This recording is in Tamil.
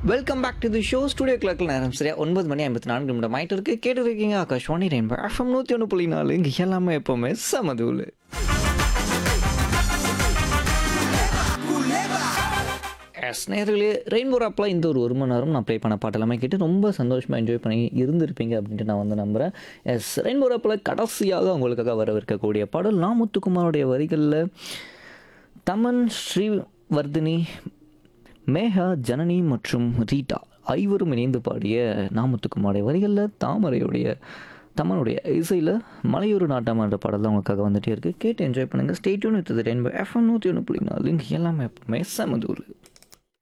welcome back to the show studio கிளர்க்கில் நேரம் சரியா ஒன்பது மணி ஐம்பத்தி நான்கு நிமிடம் ஆயிட்டு இருக்கு கேட்டு இருக்கீங்க ஆகாஷ்வாணி ரெயின்போ எஃப்எம் நூற்றி ஒன்று புள்ளி நாலு இங்கே எல்லாமே எப்போவுமே சமதூள் எஸ் நேர்களே ரெயின்போ ஆப்பில் இந்த ஒரு ஒரு மணி நேரம் நான் ப்ளே பண்ண பாட்டெல்லாமே கேட்டு ரொம்ப சந்தோஷமாக என்ஜாய் பண்ணி இருந்திருப்பீங்க அப்படின்ட்டு நான் வந்து நம்புகிறேன் எஸ் ரெயின்போ ஆப்பில் கடைசியாக உங்களுக்காக வரவிருக்கக்கூடிய பாடல் நான் முத்துக்குமாரோடைய வரிகளில் தமன் ஸ்ரீவர்தினி மேகா ஜனனி மற்றும் ரீட்டா ஐவரும் இணைந்து பாடிய நாமத்துக்குமாருடைய வரிகளில் தாமரையுடைய தமனுடைய இசையில் மலையூர் நாட்டம் என்ற பாடல் தான் உங்களுக்காக வந்துட்டே இருக்குது கேட்டு என்ஜாய் பண்ணுங்கள் ஸ்டேட்யூன் வித் ரெயின்போ எஃப்எம் நூற்றி ஒன்று புள்ளி நாலு இங்கே எல்லாமே எப்பவுமே செமதூர்